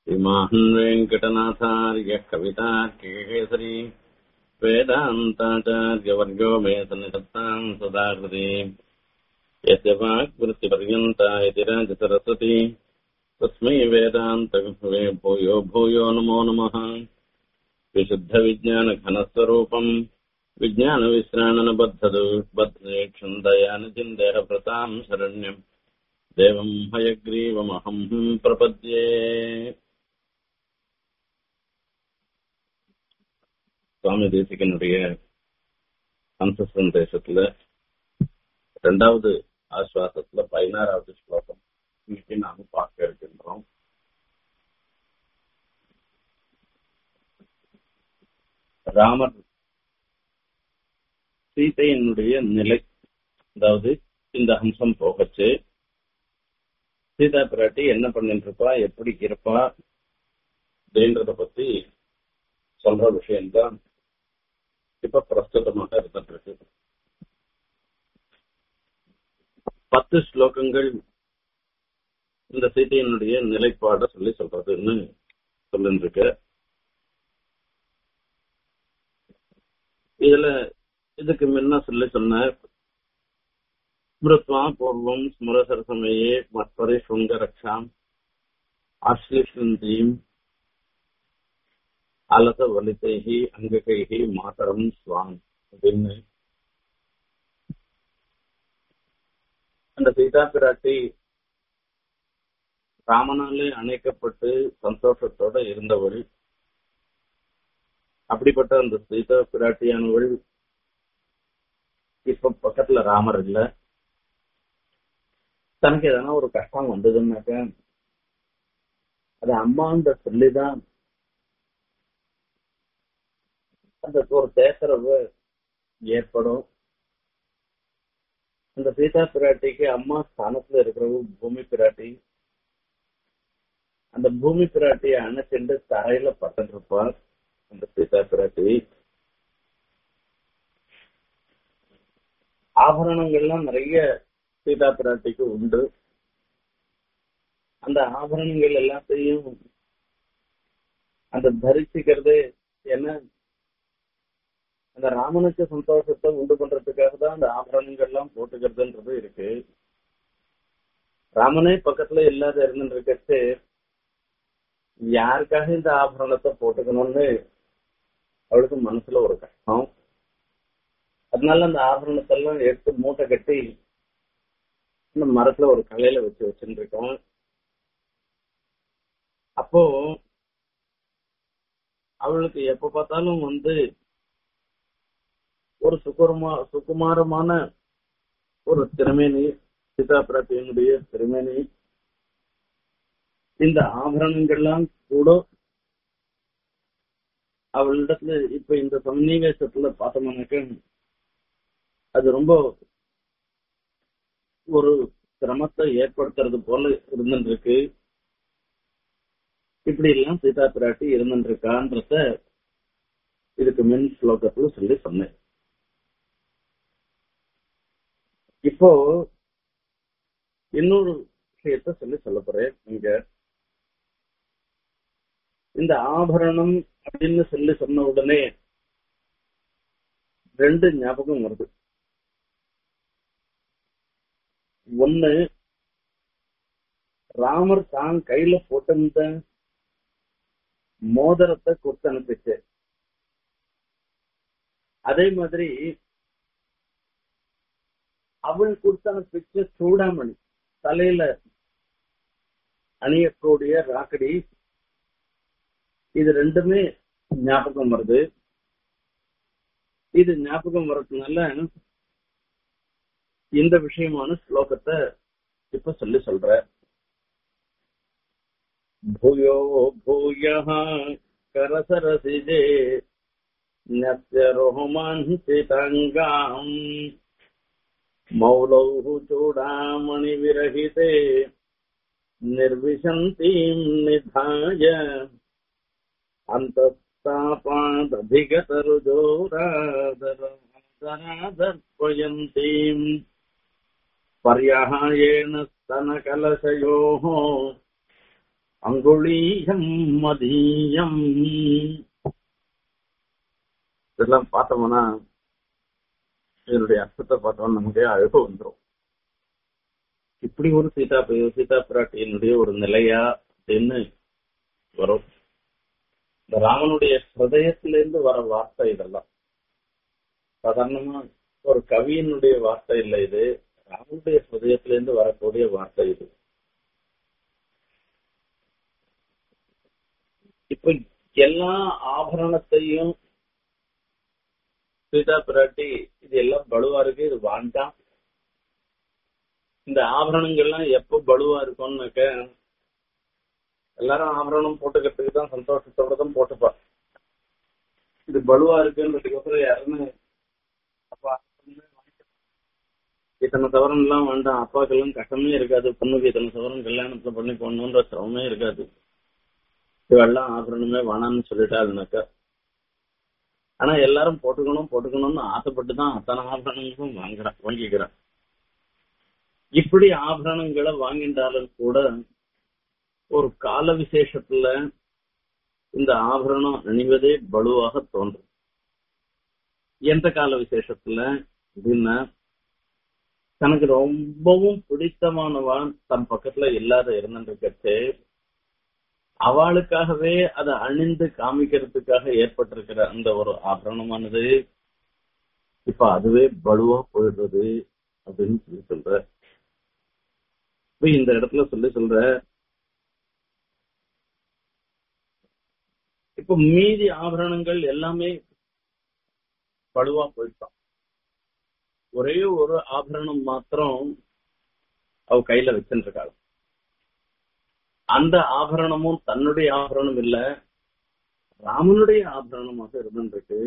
श्रीमान् वेङ्कटनाथार्यः कवितार्किकेसरी वेदान्ताचार्यवर्गो मे सन्निधत्ताम् सदा कृते यस्य वाक्वृत्तिपर्यन्ता इति राजसरस्वती तस्मै वेदान्तवे भूयो भूयो नमो नमः विशुद्धविज्ञानघनस्वरूपम् विज्ञानविश्राणनबद्धदु बद्धेक्षन्दयानिचिन्देहप्रताम् शरण्यम् देवम् हयग्रीवमहम् प्रपद्ये சுவாமி தேசிகனுடைய அம்ச சந்தேசத்துல ரெண்டாவது ஆஸ்வாசத்துல பதினாறாவது ஸ்லோகம் இன்னைக்கு நாம பார்க்க இருக்கின்றோம் ராமர் சீதையினுடைய நிலை அதாவது இந்த அம்சம் போகச்சு சீதா பிராட்டி என்ன பண்ணிட்டு இருப்பா எப்படி இருப்பா அப்படின்றத பத்தி சொல்ற விஷயம்தான் இப்ப பிரஸ்துதமாக இருந்துட்டு இருக்கு பத்து ஸ்லோகங்கள் இந்த சீதையினுடைய நிலைப்பாட சொல்லி சொல்றதுன்னு சொல்லிருக்கு இதுல இதுக்கு முன்ன சொல்லி சொன்ன ஸ்மிருத்வா பூர்வம் ஸ்மரசர சமயே மத்பரி சுங்க ரக்ஷாம் ஆஸ்லிஷந்தீம் அலச வலிதைகி அங்ககைகி மாதரம் ஸ்வாம் அப்படின்னு அந்த சீதா பிராட்டி ராமனாலே அணைக்கப்பட்டு சந்தோஷத்தோட இருந்தவள் அப்படிப்பட்ட அந்த சீதா பிராட்டியானவள் இப்ப பக்கத்துல ராமர் இல்ல தனக்கு எதனா ஒரு கஷ்டம் வந்ததுன்னாக்க அது அம்மான்ற சொல்லிதான் அந்த ஒரு பேசுறவு ஏற்படும் அந்த சீதா பிராட்டிக்கு அம்மா ஸ்தானத்துல இருக்கிறவங்க பூமி பிராட்டி அந்த பூமி பிராட்டியை அணைச்சிட்டு தரையில பட்டு இருப்பார் அந்த சீதா பிராட்டி ஆபரணங்கள்லாம் நிறைய சீதா பிராட்டிக்கு உண்டு அந்த ஆபரணங்கள் எல்லாத்தையும் அந்த தரிசிக்கிறது என்ன அந்த ராமனுக்கு சந்தோஷத்தை உண்டு பண்றதுக்காக தான் அந்த ஆபரணங்கள் எல்லாம் போட்டுக்கிறதுன்றது இருக்கு ராமனே பக்கத்துல இல்லாத இருந்துட்டு யாருக்காக இந்த ஆபரணத்தை போட்டுக்கணும்னு அவளுக்கு மனசுல ஒரு கஷ்டம் அதனால அந்த ஆபரணத்தை எல்லாம் எடுத்து மூட்டை கட்டி இந்த மரத்துல ஒரு கலையில வச்சு வச்சுட்டு இருக்கோம் அப்போ அவளுக்கு எப்ப பார்த்தாலும் வந்து ஒரு சுகுரமா சுகுமாரமான ஒரு திருமேனி சீதா பிராட்டியினுடைய திருமேனி இந்த ஆபரணங்கள்லாம் கூட அவளிடத்துல இப்ப இந்த சன்னிவேசத்துல பார்த்தோம்னாக்க அது ரொம்ப ஒரு சிரமத்தை ஏற்படுத்துறது போல இருந்துருக்கு இப்படி எல்லாம் சீதா பிராட்டி இருந்துருக்கான்றத இதுக்கு மின் ஸ்லோகத்துல சொல்லி சொன்னேன் இப்போ இன்னொரு விஷயத்த சொல்லி சொல்ல போறேன் இங்க இந்த ஆபரணம் அப்படின்னு சொல்லி சொன்ன உடனே ரெண்டு ஞாபகம் வருது ஒண்ணு ராமர் தான் கையில போட்டிருந்த மோதிரத்தை கொடுத்து அனுப்பிச்சு அதே மாதிரி அவள் கொடுத்து அனுப்பிச்ச சூடாமணி தலையில அணியக்கூடிய ராக்கடி இது ரெண்டுமே ஞாபகம் வருது இது ஞாபகம் வர்றதுனால இந்த விஷயமான ஸ்லோகத்தை இப்ப சொல்லி சொல்ற பூயோ பூய கரசரசிஜே ரோமாஞ்சிதாங்காம் மௌலௌ चूडामणिविरहिते निर्विशन्तीम् निधाय अन्तस्तापादधिगतरुजोरादरादर्पयन्तीम् पर्यायेण स्तनकलशयोः அங்குளீயம் மதியம் இதெல்லாம் பார்த்தோம்னா இதனுடைய அர்த்தத்தை பார்த்தோம்னா நமக்கே அழகு வந்துடும் இப்படி ஒரு சீதா பி- சீதா பிராட்டியினுடைய ஒரு நிலையா அப்படின்னு வரும் இந்த ராமனுடைய ஹிருதயத்திலிருந்து வர வார்த்தை இதெல்லாம் சாதாரணமா ஒரு கவியினுடைய வார்த்தை இல்லை இது ராமனுடைய ஹிருதயத்திலிருந்து வரக்கூடிய வார்த்தை இது இப்ப எல்லா ஆபரணத்தையும் சீதா பிராட்டி இது எல்லாம் பலுவா இருக்கு இது வேண்டாம் இந்த ஆபரணங்கள்லாம் எப்ப பலுவா இருக்கும்னாக்க எல்லாரும் ஆபரணம் போட்டுக்கிறதுக்கு தான் சந்தோஷத்தோட தான் போட்டுப்பா இது பலுவா இருக்குன்றதுக்கோசரம் யாருன்னு அப்பா இத்தனை சவரன் எல்லாம் வேண்டாம் அப்பாக்கெல்லாம் கஷ்டமே இருக்காது பொண்ணுக்கு இத்தனை சவரன் கல்யாணத்துல பண்ணி போடணுன்ற சிரமமே இருக்காது இவெல்லாம் ஆபரணமே வேணாம்னு சொல்லிட்டாருனாக்கா ஆனா எல்லாரும் போட்டுக்கணும் போட்டுக்கணும்னு ஆசைப்பட்டு தான் அத்தனை ஆபரணங்களும் வாங்குறான் வாங்கிக்கிறான் இப்படி ஆபரணங்களை வாங்கின்றாலும் கூட ஒரு கால விசேஷத்துல இந்த ஆபரணம் அணிவதே பலுவாக தோன்றும் எந்த கால விசேஷத்துல அப்படின்னா தனக்கு ரொம்பவும் பிடித்தமானவான் தன் பக்கத்துல இல்லாத இருந்துருக்கச்சு அவளுக்காகவே அதை அணிந்து காமிக்கிறதுக்காக ஏற்பட்டிருக்கிற அந்த ஒரு ஆபரணமானது இப்ப அதுவே பலுவா போயிடுறது அப்படின்னு சொல்லி சொல்ற இப்ப இந்த இடத்துல சொல்லி சொல்ற இப்ப மீதி ஆபரணங்கள் எல்லாமே பழுவா போயிட்டான் ஒரே ஒரு ஆபரணம் மாத்திரம் அவ கையில வச்சுருக்காள் அந்த ஆபரணமும் தன்னுடைய ஆபரணம் இல்ல ராமனுடைய ஆபரணமாக இருந்துருக்கு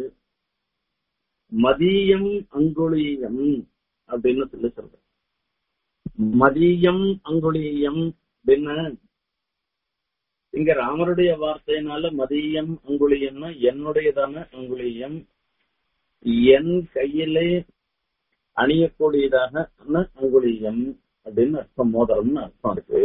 மதியம் அங்குளியம் அப்படின்னு சொல்லி சொல்ற மதியம் அங்குளியம் அப்படின்னு இங்க ராமருடைய வார்த்தையினால மதியம் அங்குளியம்னா என்னுடையதான அங்குளியம் என் கையிலே அணியக்கூடியதாக அங்குளியம் அப்படின்னு அர்த்தம் மோதிரம்னு அர்த்தம் இருக்கு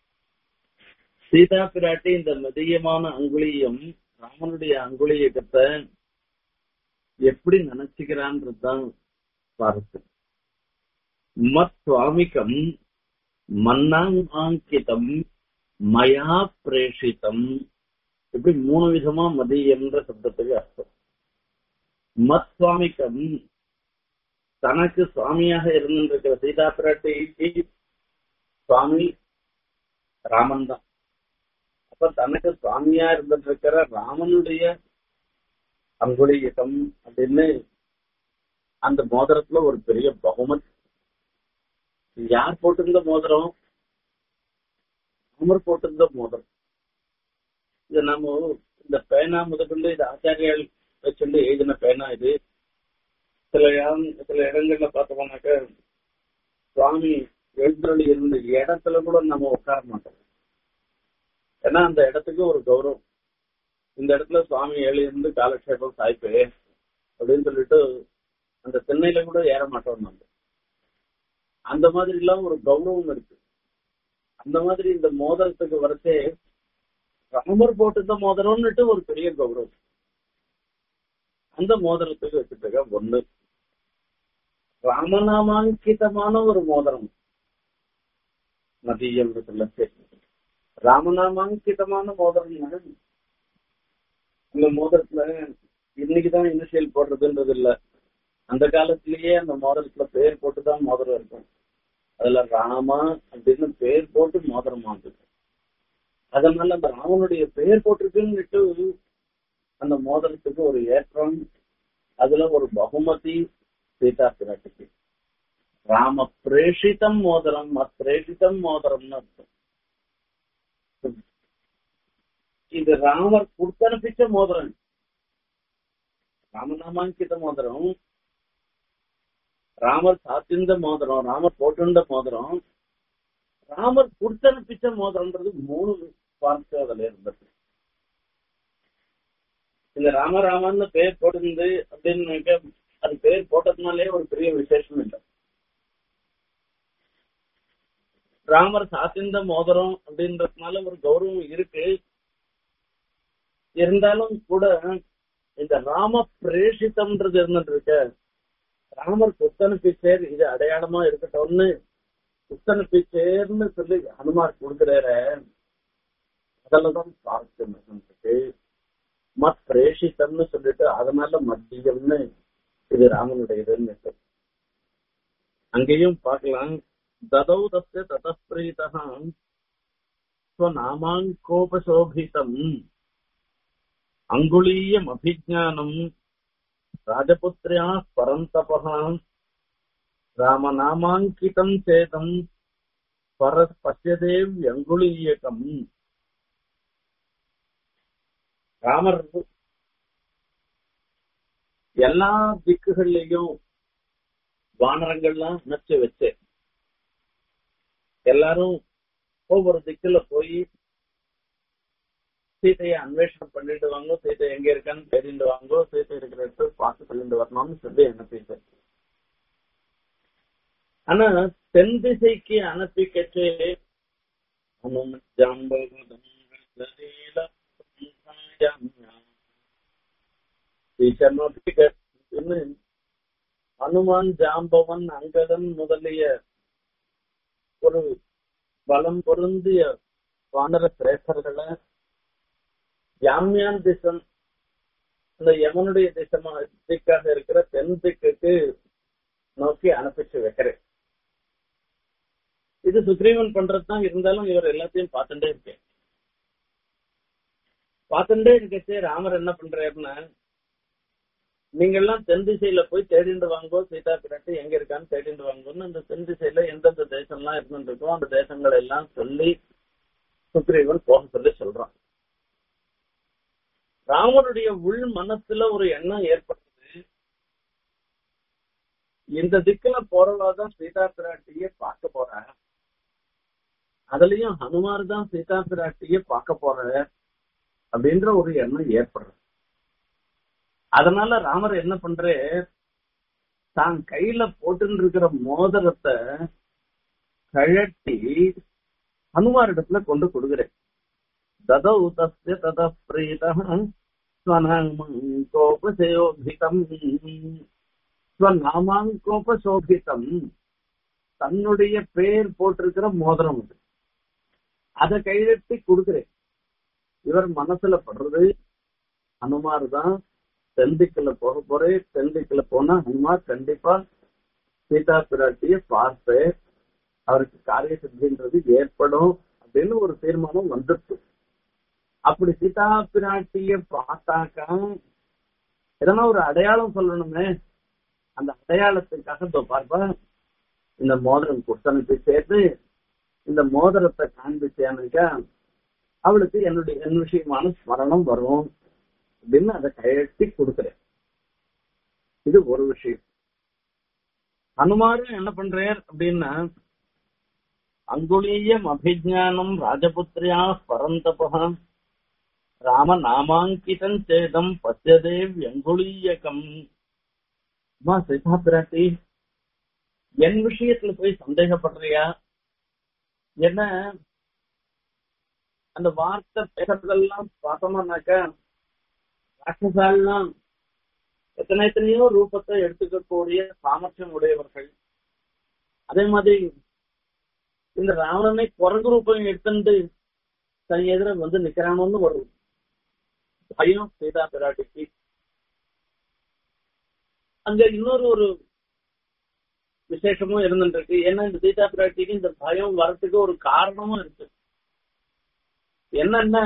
சீதா பிராட்டி இந்த மதியமான அங்குளியம் ராமனுடைய அங்குளியத்தை எப்படி நினைச்சுக்கிறான்றதுதான் சுவாரஸ்யம் மத் சுவாமிகம் மன்னாங்கிதம் மயா பிரேஷிதம் இப்படி மூணு விதமா மதி என்ற சப்தத்துக்கு அர்த்தம் மத் சுவாமிக்கம் தனக்கு சுவாமியாக இருந்திருக்கிற சீதா பிராட்டிக்கு சுவாமி ராமன் தான் அப்ப தனக்கு சுவாமியா இருந்துட்டு இருக்கிற ராமனுடைய அங்குலியகம் அப்படின்னு அந்த மோதிரத்துல ஒரு பெரிய பகுமத் யார் போட்டிருந்த மோதிரம் ராமர் போட்டிருந்த மோதிரம் இது நம்ம இந்த பேனா முதற்கொண்டு இது ஆச்சாரியால் வச்சுட்டு எழுதின பேனா இது சில இடம் சில இடங்கள்ல பார்த்தோம்னாக்க சுவாமி எழுந்தருளி இருந்த இடத்துல கூட நம்ம உட்கார மாட்டோம் ஏன்னா அந்த இடத்துக்கு ஒரு கௌரவம் இந்த இடத்துல சுவாமி ஏழு இருந்து காலக்ஷேபம் சாய்ப்பு அப்படின்னு சொல்லிட்டு அந்த சென்னையில கூட ஏற மாட்டோம் நம்ம அந்த மாதிரி எல்லாம் ஒரு கௌரவம் இருக்கு அந்த மாதிரி இந்த மோதிரத்துக்கு வரச்சே ராமர் போட்டிருந்த மோதிரம்னுட்டு ஒரு பெரிய கௌரவம் அந்த மோதிரத்துக்கு வச்சுட்டு ஒண்ணு ராமநாமாங்கிதமான ஒரு மோதிரம் மதியம் சொல்லச்சு ராமநாமாங்கிதமான மோதிரம் இந்த மோதிரத்துல இன்னைக்குதான் இனிஷியல் போடுறதுன்றது இல்ல அந்த காலத்திலேயே அந்த மோதிரத்துல பேர் போட்டுதான் மோதிரம் இருக்கும் அதுல ராமா அப்படின்னு பேர் போட்டு மோதிரம் ஆகுது அதனால அந்த ராமனுடைய பெயர் போட்டிருக்குன்னுட்டு அந்த மோதிரத்துக்கு ஒரு ஏற்றம் அதுல ஒரு பகுமதி சீதா பிராட்டிக்கு ராம பிரேஷிதம் மோதிரம் பிரேஷிதம் மோதிரம்னு அர்த்தம் இது ராமர் கொடுத்தனுப்பிச்ச மோதிரம் ராமநாமாங்கித மோதிரம் ராமர் சாத்திந்த மோதிரம் ராமர் போட்டுண்ட மோதிரம் ராமர் கொடுத்தனுப்பிச்ச மோதிரம்ன்றது மூணு வார்த்தை அதுல இருந்தது இந்த ராமராமன்னு பேர் போட்டிருந்து அப்படின்னு அது பேர் போட்டதுனாலே ஒரு பெரிய விசேஷம் இல்லை ராமர் சாத்திந்த மோதிரம் அப்படின்றதுனால ஒரு கௌரவம் இருக்கு இருந்தாலும் கூட இந்த ராம பிரேஷித்தம்ன்றது இருந்துட்டு இருக்க ராமர் புத்தனுக்கு சேர் இது அடையாளமா இருக்கட்டும்னு புத்தனுக்கு சேர்னு சொல்லி ஹனுமார் கொடுக்கிறார அதுலதான் பார்த்து இருக்கு மத் பிரேஷித்தம்னு சொல்லிட்டு அதனால மத்தியம்னு இது ராமனுடைய இதுன்னு இருக்கு. அங்கேயும் பார்க்கலாம் ததௌ தஸ்ய ததப்பிரீதா ஸ்வநாமாங்கோபசோபிதம் அங்குலீயம் அபிஜானம் ராஜபுத்திரியா பரந்தபா ராமநாமாங்கிதம் சேதம் பர பசியதேவ் அங்குலீயகம் ராமர் எல்லா திக்குகள்லயும் வானரங்கள்லாம் அணைச்சு வச்சு எல்லாரும் ஒவ்வொரு திக்குல போய் சீதையை அன்வேஷணம் பண்ணிட்டு வாங்க சீதை எங்க இருக்கான்னு தெரிந்து வாங்க சீதை இருக்கிற இடத்துல பார்த்து சொல்லிட்டு வரணும்னு சொல்லி அனுப்பிட்டு ஆனா தென் திசைக்கு அனுப்பி கேட்டு அனுமான் ஜாம்பவன் அங்கதன் முதலிய ஒரு பலம் பொருந்திய வானர சிரேஷ்டர்களை யாமியான் திசம் இந்த யமனுடைய திசமா திக்காக இருக்கிற தென் திக்குக்கு நோக்கி அனுப்பிச்சு வைக்கிறேன் இது சுக்ரீவன் பண்றதுதான் இருந்தாலும் இவர் எல்லாத்தையும் பார்த்துட்டே இருக்கேன் பார்த்துட்டே இருக்கச்சு ராமர் என்ன பண்றாருன்னா நீங்க எல்லாம் தென் திசையில போய் தேடிண்டு வாங்கோ சீதா பிராட்டி எங்க இருக்கான்னு தேடிண்டு வாங்கோன்னு அந்த தென் திசையில எந்தெந்த தேசம்லாம் இருந்துட்டு இருக்கோ அந்த தேசங்கள் எல்லாம் சொல்லி சுக்ரீவன் போக சொல்லி சொல்றான் ராமனுடைய உள் மனசுல ஒரு எண்ணம் ஏற்பட்டது இந்த திக்குல போறவாதான் சீதா பிராட்டிய பார்க்க போற அதுலயும் ஹனுமார் தான் சீதா பிராட்டிய பார்க்க போற அப்படின்ற ஒரு எண்ணம் ஏற்படுறது அதனால ராமர் என்ன பண்றே தான் கையில போட்டு இருக்கிற மோதிரத்தை கழட்டி ஹனுமாரிடத்துல கொண்டு கொடுக்கிறேன் ததௌ தஸ்ய தத பிரீதः ஸ்வநாமாங்கோபசோபிதம் ஸ்வநாமாங்கோபசோபிதம் தன்னுடைய பேர் போட்டிருக்கிற மோதிரம் அது அதை கையெழுத்தி கொடுக்கிறேன் இவர் மனசுல படுறது ஹனுமார் தான் தென்திக்குல போக போறேன் தென்திக்குல போனா ஹனுமார் கண்டிப்பா சீதா பிராட்டிய பார்த்து அவருக்கு காரிய சித்தின்றது ஏற்படும் அப்படின்னு ஒரு தீர்மானம் வந்துருச்சு அப்படி சீதா பிராட்டிய பார்த்தாக்கா எதனா ஒரு அடையாளம் சொல்லணுமே அந்த அடையாளத்துக்காக இதோ பார்ப்பா இந்த மோதிரம் கொடுத்தனுப்பி சேர்த்து இந்த மோதிரத்தை காண்பிச்சேனாக்கா அவளுக்கு என்னுடைய என் விஷயமான ஸ்மரணம் வரும் அப்படின்னு அதை கையெழுத்தி கொடுக்குறேன் இது ஒரு விஷயம் ஹனுமாரும் என்ன பண்றார் அப்படின்னா அங்குலீயம் அபிஜானம் ராஜபுத்திரியா பரந்தபா ராம நாமாங்கிதம் சேதம் பச்சதேவ் அங்குலீயகம் அம்மா சீதா பிராட்டி என் விஷயத்துல போய் சந்தேகப்படுறியா என்ன அந்த வார்த்தை பேசுறதெல்லாம் பார்த்தோம்னாக்கா ராட்சசாலாம் எத்தனை எத்தனையோ ரூபத்தை எடுத்துக்கக்கூடிய சாமர்த்தியம் உடையவர்கள் அதே மாதிரி இந்த ராவணனை குரங்கு ரூபம் எடுத்துட்டு தன் எதிர வந்து நிக்கிறானோன்னு ஒரு பயம் சீதா பிராட்டிக்கு அங்க இன்னொரு ஒரு விசேஷமும் இருந்துட்டு இருக்கு ஏன்னா இந்த சீதா பிராட்டிக்கு இந்த பயம் வரத்துக்கு ஒரு காரணமும் இருக்கு என்னன்னா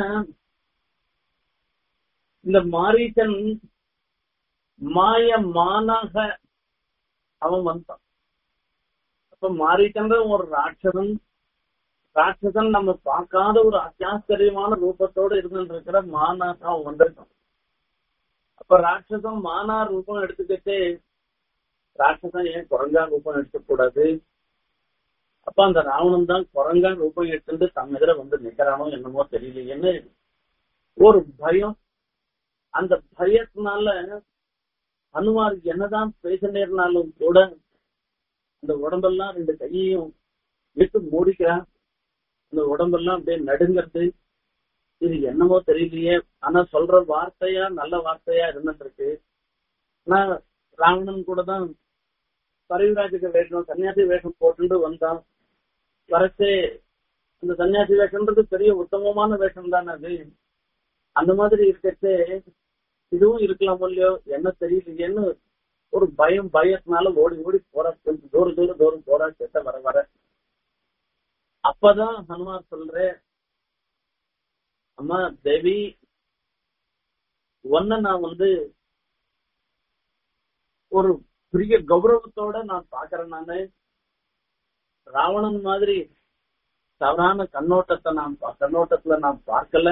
இந்த மாரீச்சன் மாய மானாக அவன் வந்தான் அப்ப மாரீச்சன்ற ஒரு ராட்சதன் ராட்சதன் நம்ம பார்க்காத ஒரு அத்தியாச்சரியமான ரூபத்தோடு இருந்துட்டு இருக்கிற மானாக அவன் வந்திருக்கான் அப்ப ராட்சதம் மானா ரூபம் எடுத்துக்கிட்டு ராட்சதன் ஏன் குரங்கா ரூபம் எடுக்கக்கூடாது அப்ப அந்த ராவணன் தான் குரங்கா ரூபம் எடுத்துட்டு தம் எதிர வந்து நிக்கிறானோ என்னமோ தெரியலையேன்னு ஒரு பயம் அந்த பயத்தினால அனுமார் என்னதான் பேச நேர்னாலும் கூட அந்த உடம்பெல்லாம் ரெண்டு கையையும் விட்டு மூடிக்கிறான் இந்த உடம்பெல்லாம் அப்படியே நடுங்கிறது இது என்னமோ தெரியலையே ஆனா சொல்ற வார்த்தையா நல்ல வார்த்தையா இருந்துட்டு இருக்கு ஆனா ராவணன் கூட தான் பரிவிராஜுக்கு வேஷம் சன்னியாசி வேஷம் போட்டுட்டு வந்தான் வரச்சே அந்த சன்னியாசி வேஷம்ன்றது பெரிய உத்தமமான வேஷம் தானே அது அந்த மாதிரி இருக்கச்சே இதுவும் இருக்கலாம் இல்லையோ என்ன தெரியலையேன்னு ஒரு பயம் பயத்தினால ஓடி ஓடி போறா கொஞ்சம் தூர தூர தூரம் போறா கிட்ட வர வர அப்பதான் ஹனுமார் சொல்ற அம்மா தேவி ஒன்ன நான் வந்து ஒரு பெரிய கௌரவத்தோட நான் பாக்குறேன் நானு ராவணன் மாதிரி தவறான கண்ணோட்டத்தை நான் பா- கண்ணோட்டத்துல நான் பார்க்கல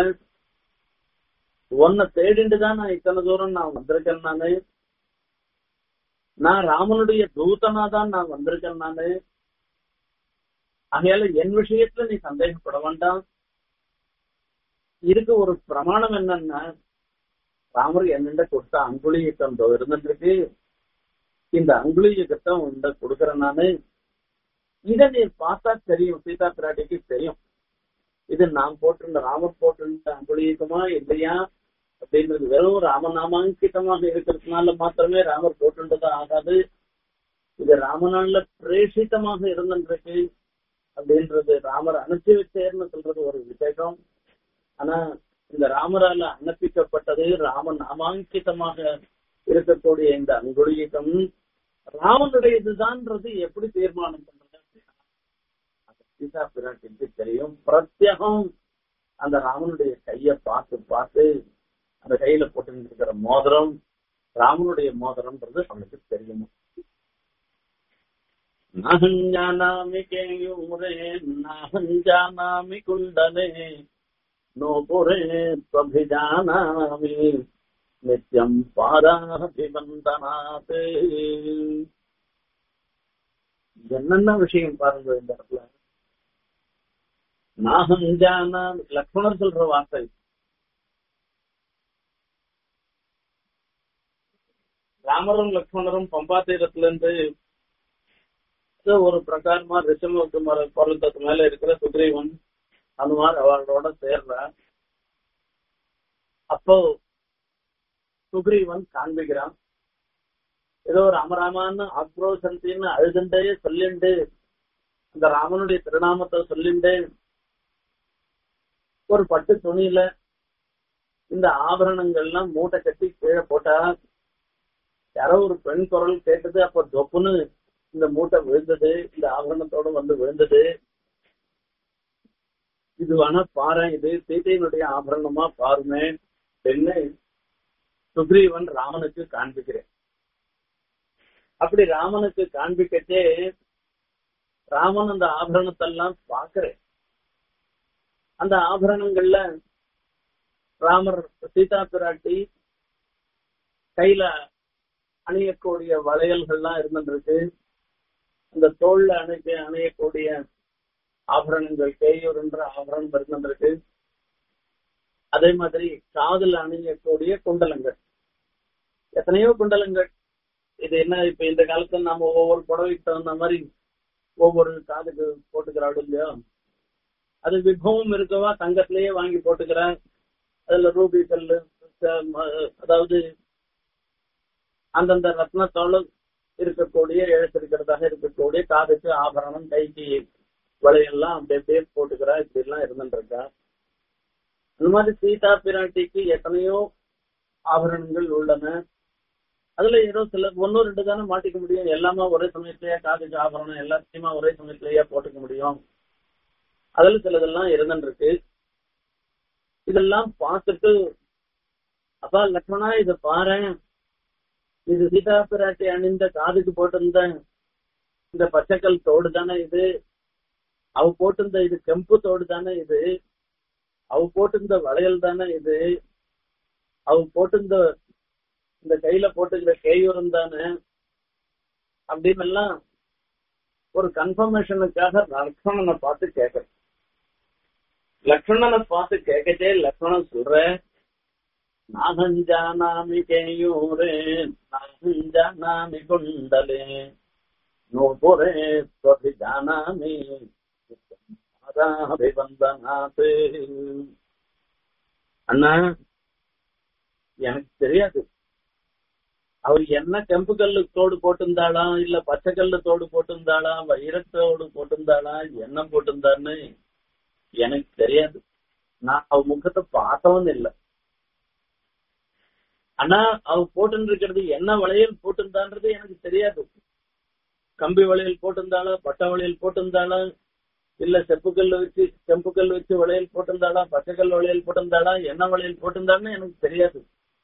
உன்னை தேடிண்டு தான் நான் இத்தனை தூரம் நான் வந்திருக்கேன் நானு நான் ராமனுடைய தூதனா தான் நான் வந்திருக்கேன் நானு ஆகையால என் விஷயத்துல நீ சந்தேகப்பட வேண்டாம் இதுக்கு ஒரு பிரமாணம் என்னன்னா ராமர் என்னண்ட கொடுத்த அங்குலி யுத்தம் இதோ இருந்துருக்கு இந்த அங்குலி யுத்தத்தை உண்ட கொடுக்கறேன் நானு இத நீ பார்த்தா தெரியும் சீதா பிராட்டிக்கு தெரியும் இது நான் போட்டிருந்த ராமர் போட்டிருந்த அங்குலி யுத்தமா இல்லையா அப்படின்றது வெறும் ராமநாமாங்கிதமாக இருக்கிறதுனால மாத்திரமே ராமர் போட்டுன்றது ஆகாது இது ராமனால பிரேஷித்தமாக இருந்திருக்கு அப்படின்றது ராமர் அனுப்பிச்சு வச்சேர்னு சொல்றது ஒரு விசேஷம் ஆனா இந்த ராமரால அனுப்பிக்கப்பட்டது ராம நாமாங்கிதமாக இருக்கக்கூடிய இந்த அங்குலியகம் ராமனுடைய இதுதான்ன்றது எப்படி தீர்மானம் பண்றது அப்படின்னா அது சீதா பிராட்டிக்கு தெரியும் பிரத்யகம் அந்த ராமனுடைய கைய பார்த்து பார்த்து அந்த கையில போட்டு இருக்கிற மோதிரம் ராமனுடைய மோதிரம்ன்றது அவனுக்கு தெரியும் நாகஞ்சானாமி கேயூரே நாகஞ்சானாமி குண்டலே நோபுரே ஸ்வபிஜானாமி நித்யம் பாராபிவந்தனாத் என்னென்ன விஷயம் பாருங்க இந்த இடத்துல நாகஞ்சானா லக்ஷ்மணர் சொல்ற வார்த்தை ராமரும் லக்ஷ்மணரும் பம்பா தீரத்துல இருந்து ஏதோ ஒரு பிரகாரமா ரிஷமுக்கு மர பர்வத்தத்து மேல இருக்கிற சுக்ரீவன் அந்த மாதிரி அவளோட சேர்ற அப்போ சுக்ரீவன் காண்பிக்கிறான் ஏதோ ராமராமான்னு ஆக்ரோஷந்தின்னு அழுதுண்டே சொல்லிண்டு அந்த ராமனுடைய திருநாமத்தை சொல்லிண்டு ஒரு பட்டு துணியில இந்த ஆபரணங்கள்லாம் மூட்டை கட்டி கீழே போட்டா யாரோ ஒரு பெண் குரல் கேட்டது அப்ப தொப்புன்னு இந்த மூட்டை விழுந்தது இந்த ஆபரணத்தோட வந்து விழுந்தது இது வேணா பாரு இது சீதையினுடைய ஆபரணமா பாருமே அப்படின்னு சுக்ரீவன் ராமனுக்கு காண்பிக்கிறேன் அப்படி ராமனுக்கு காண்பிக்கச்சே ராமன் அந்த ஆபரணத்தெல்லாம் பாக்குறேன் அந்த ஆபரணங்கள்ல ராமர் சீதா பிராட்டி கையில அணியக்கூடிய வளையல்கள்லாம் இருந்துருக்கு அந்த தோல்ல அணிக்க அணியக்கூடிய ஆபரணங்கள் கேயூர்ன்ற ஆபரணம் இருந்துருக்கு அதே மாதிரி காதுல அணியக்கூடிய குண்டலங்கள் எத்தனையோ குண்டலங்கள் இது என்ன இப்ப இந்த காலத்துல நம்ம ஒவ்வொரு புடவைக்கு தகுந்த மாதிரி ஒவ்வொரு காதுக்கு போட்டுக்கிறாள் இல்லையா அது விபவம் இருக்கவா தங்கத்திலேயே வாங்கி போட்டுக்கிறேன் அதுல ரூபி கல்லு அதாவது அந்தந்த ரத்னத்தோட இருக்கக்கூடிய எழுத்திருக்கிறதாக இருக்கக்கூடிய காதுக்கு ஆபரணம் கைக்கு வலையெல்லாம் அப்படி அப்படியே போட்டுக்கிறா இப்படி எல்லாம் இருந்துருக்கா அந்த மாதிரி சீதா பிராட்டிக்கு எத்தனையோ ஆபரணங்கள் உள்ளன அதுல ஏதோ சில ஒன்னு ரெண்டு தானே மாட்டிக்க முடியும் எல்லாமே ஒரே சமயத்திலேயே காதுக்கு ஆபரணம் எல்லாத்தையுமா ஒரே சமயத்திலேயே போட்டுக்க முடியும் அதுல சிலதெல்லாம் இருந்துருக்கு இதெல்லாம் பார்த்துட்டு அப்பா லக்ஷ்மணா இத பாரு இது சீதா பிராட்டி அணிந்த காதுக்கு போட்டிருந்த இந்த பச்சைக்கல் தோடு தானே இது அவ போட்டிருந்த இது கெம்பு தோடு தானே இது அவ போட்டிருந்த வளையல் தானே இது அவ போட்டிருந்த இந்த கையில போட்டுக்கிற கேயூரம் தானே அப்படின்னு எல்லாம் ஒரு கன்ஃபர்மேஷனுக்காக லக்ஷ்மணனை பார்த்து கேட்க லக்ஷ்மணனை பார்த்து கேட்கச்சே லக்ஷ்மணன் சொல்ற நாகஞ்சானாமி கேயூரே நாகஞ்சானாமி குண்டலே நோபுரே ஸ்வபிஜானாமி பாதாபிவந்தனாத் அண்ணா எனக்கு தெரியாது அவர் என்ன கெம்பு கல்லு தோடு போட்டிருந்தாளா இல்ல பச்சை கல்லு தோடு போட்டிருந்தாளா வைரத்தோடு போட்டிருந்தாளா என்ன போட்டிருந்தான்னு எனக்கு தெரியாது நான் அவ முகத்தை பார்த்தவன் இல்ல ஆனா அவ போட்டு இருக்கிறது என்ன வளையல் போட்டிருந்தான்றது எனக்கு தெரியாது கம்பி வளையல் போட்டிருந்தாளா பட்டை வளையல் போட்டிருந்தாளா இல்ல செப்புக்கல் வச்சு செம்புக்கல் வச்சு வளையல் போட்டிருந்தாளா பச்சைக்கல் வளையல் போட்டிருந்தாளா என்ன வளையல் போட்டிருந்தான்னு எனக்கு தெரியாது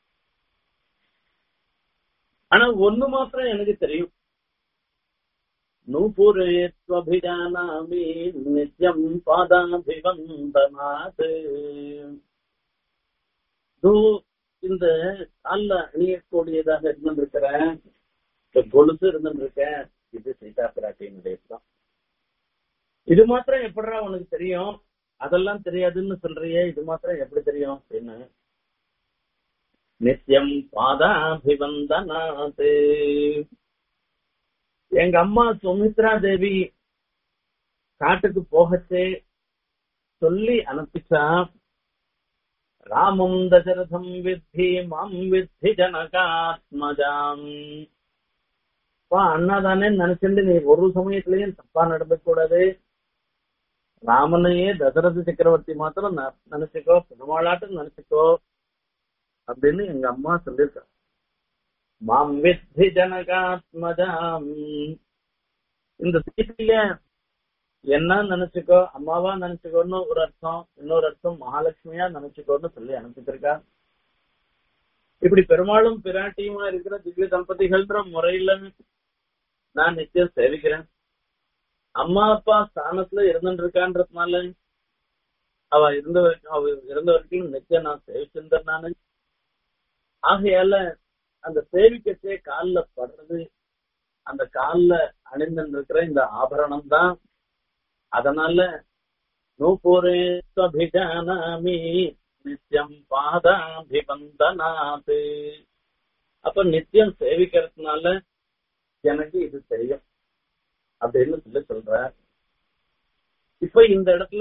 ஆனா ஒண்ணு மாத்திரம் எனக்கு தெரியும் நூபுரேத்வபிஜானாமி நித்யம் பாதாபிவந்தனாத் தூ இந்த கால்ல அணியக்கூடியதாக இருந்திருக்கிற இந்த கொலுசு இருந்திருக்க இது சீதா பிராட்டியினுடைய தான் இது மாத்திரம் எப்படிடா உனக்கு தெரியும் அதெல்லாம் தெரியாதுன்னு சொல்றியே இது மாத்திரம் எப்படி தெரியும் அப்படின்னு நித்தியம் பாதாபிவந்தனாத் எங்க அம்மா சுமித்ரா தேவி காட்டுக்கு போகச்சே சொல்லி அனுப்பிச்சா ராமம் தசரதம் வித்தி மாம் வித்தி ஜனகாத்மஜாம் அண்ணா தானே நினைச்சுட்டு நீ ஒரு சமயத்திலயும் தப்பா நடந்துக்க கூடாது ராமனையே தசரத சக்கரவர்த்தி மாத்திரம் ந- நினைச்சுக்கோ பெருமாளாட்டம் நினைச்சுக்கோ அப்படின்னு எங்க அம்மா சொல்லியிருக்கா மாம் வித்தி ஜனகாத்மஜாம் இந்த சீதைய என்ன நினைச்சுக்கோ அம்மாவா நினைச்சுக்கோன்னு ஒரு அர்த்தம் இன்னொரு அர்த்தம் மகாலட்சுமியா நினைச்சுக்கோன்னு சொல்லி அனுப்பிச்சிருக்கா இப்படி பெருமாளும் பிராட்டியுமா இருக்கிற திவ்ய தம்பதிகள்ன்ற முறையில நான் நிச்சயம் சேவிக்கிறேன் அம்மா அப்பா ஸ்தானத்துல இருந்துட்டு இருக்கான்றதுனால அவ இருந்த வரைக்கும் அவ இருந்த வரைக்கும் நிச்சயம் நான் சேவிச்சிருந்தேன் நானு ஆகையால அந்த சேவிக்கச்சே கால்ல படுறது அந்த கால்ல அணிந்து இருக்கிற இந்த ஆபரணம் தான் அதனால நூபுரேஸ்வபிஜானாமி நித்தியம் பாதாபிவந்தனாத் அப்ப நித்தியம் சேவிக்கிறதுனால எனக்கு இது தெரியும் அப்படின்னு சொல்லி சொல்ற இப்ப இந்த இடத்துல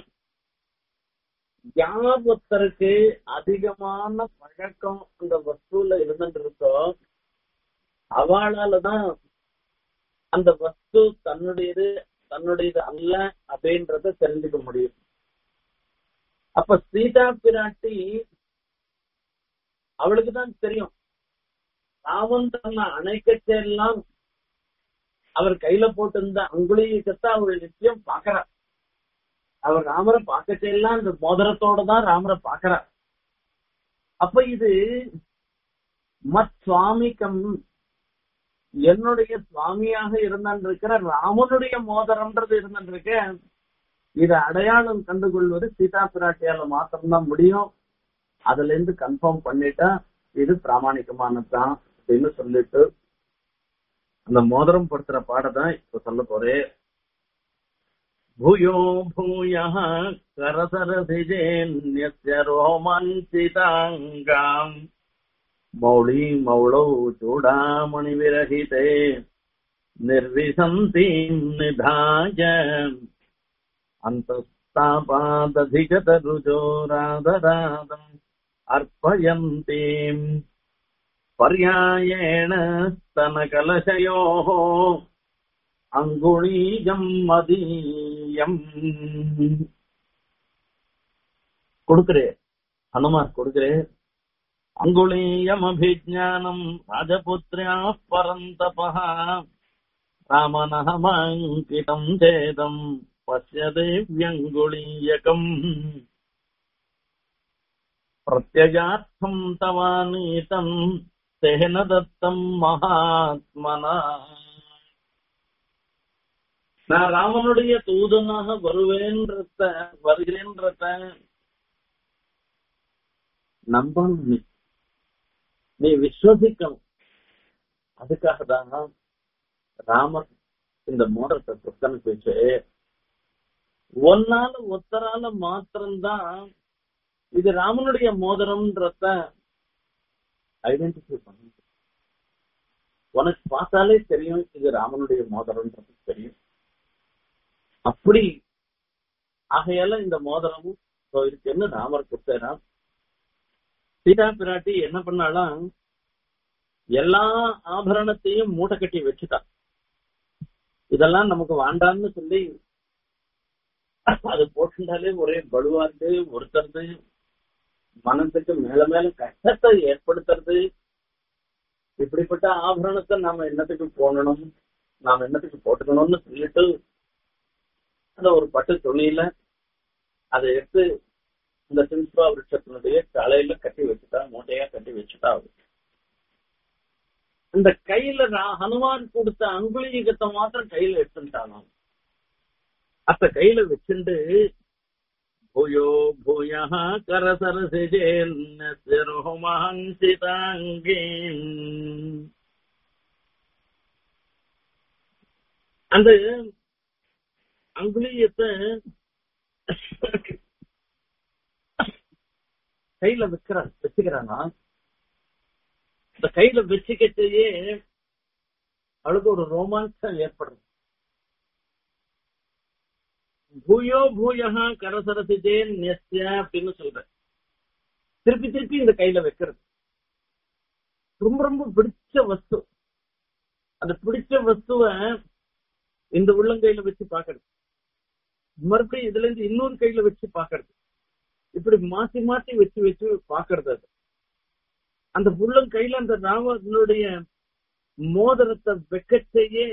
யார் ஒருத்தருக்கு அதிகமான பழக்கம் அந்த வஸ்துல இருந்துட்டு இருக்கோ அவளாலதான் அந்த வஸ்து தன்னுடையது தன்னுடையது அல்ல அப்படின்றத தெரிஞ்சுக்க முடியும் அப்ப சீதா பிராட்டி அவளுக்கு தான் தெரியும் ராவன் தன்னை அணைக்கச்செல்லாம் அவர் கையில போட்டிருந்த அங்குலியத்தை அவள் நிச்சயம் பாக்குறா அவர் ராமரை பார்க்கச்செல்லாம் அந்த மோதிரத்தோட தான் ராமரை பாக்குறா அப்ப இது மத் சுவாமிக்கம் என்னுடைய சுவாமியாக இருந்திருக்கிற ராமனுடைய மோதிரம்ன்றது இருந்திருக்க இதை அடையாளம் கண்டுகொள்வது சீதா பிராட்டியால மாத்திரம்தான் முடியும் அதுல இருந்து கன்ஃபார்ம் பண்ணிட்டா இது பிராமணிகமானதுதான் அப்படின்னு சொல்லிட்டு அந்த மோதிரம் படுத்துற பாடதான் இப்ப சொல்ல போறேன் भूयो भूयः करसरसिजेन्यस्य रोमाञ्चिताङ्गाम् मौळी मौळौ चूडामणिविरहिते निर्विशन्तीम् निधाय अन्तस्तापादधिगतरुजो राधराधम् अर्पयन्तीम् पर्यायेण स्तनकलशयोः அங்குழீயம் மதியம் கொடுக்கிறேன் ஹனுமார் கொடுக்கிறேன் அங்குளீயம் அபிஜானம் ராஜபுத்ரியா பரந்தபா ராமனஹமாங்கிதம் சேதம் பசிய தேவ்யங்குளீயகம் பிரத்யஜார்த்தம் தவானீதம் தேன தத்தம் மகாத்மனா நான் ராமனுடைய தூதனாக வருவேன்றத வருகிறேன்றத நம்பணும் நீ நீ விஸ்வசிக்கணும் அதுக்காக தான் ராமர் இந்த மோடத்தை புத்தனுக்கு வச்சு ஒன்னால ஒத்தரால மாத்திரம்தான் இது ராமனுடைய மோதிரம்ன்றத ஐடென்டிஃபை பண்ண உனக்கு பார்த்தாலே தெரியும் இது ராமனுடைய மோதிரம்ன்றது தெரியும் அப்படி ஆகையால இந்த மோதிரமும் so இருக்குன்னு ராமர் கொடுத்தாராம் சீதா பிராட்டி என்ன பண்ணாலாம் எல்லா ஆபரணத்தையும் மூட்டை கட்டி வச்சுட்டா இதெல்லாம் நமக்கு வேண்டாம்னு சொல்லி அது போட்டுட்டாலே ஒரே பலுவா இருக்கு ஒருத்தருது மனசுக்கு மேல மேல கஷ்டத்தை ஏற்படுத்துறது இப்படிப்பட்ட ஆபரணத்தை நாம என்னத்துக்கு போடணும் நாம என்னத்துக்கு போட்டுக்கணும்னு சொல்லிட்டு அந்த ஒரு பட்டு துணியில அதை எடுத்து இந்த சிம்ஸ்பா விருட்சத்தினுடைய தலையில கட்டி வச்சுட்டா மூட்டையா கட்டி வச்சுட்டா அவரு இந்த கையில ரா- ஹனுமான் கொடுத்த அங்குலீகத்தை மாத்திரம் கையில எடுத்துட்டாங்க அத்த கையில வச்சுண்டு பூயோ பூய கரசரசிஜேன்சிதாங்கி அந்த அங்குலியத்தை கையில வைக்கிறான் வச்சுக்கிறானா இந்த கையில வச்சுக்கிட்டேயே அவளுக்கு ஒரு ரோமாஞ்சம் ஏற்படுது பூயோ பூயகா கரசரசிதே நெஸ்ய அப்படின்னு சொல்ற திருப்பி திருப்பி இந்த கையில வைக்கிறது ரொம்ப ரொம்ப பிடிச்ச வஸ்து அந்த பிடிச்ச வஸ்துவ இந்த உள்ளங்கையில வச்சு பாக்குறது மறுபடியும் இதுல இருந்து இன்னொரு கையில வச்சு பாக்குறது இப்படி மாத்தி மாத்தி வச்சு வச்சு பாக்குறது அது அந்த உள்ளங்கையில அந்த ராமனுடைய மோதிரத்தை வெக்கச்சையே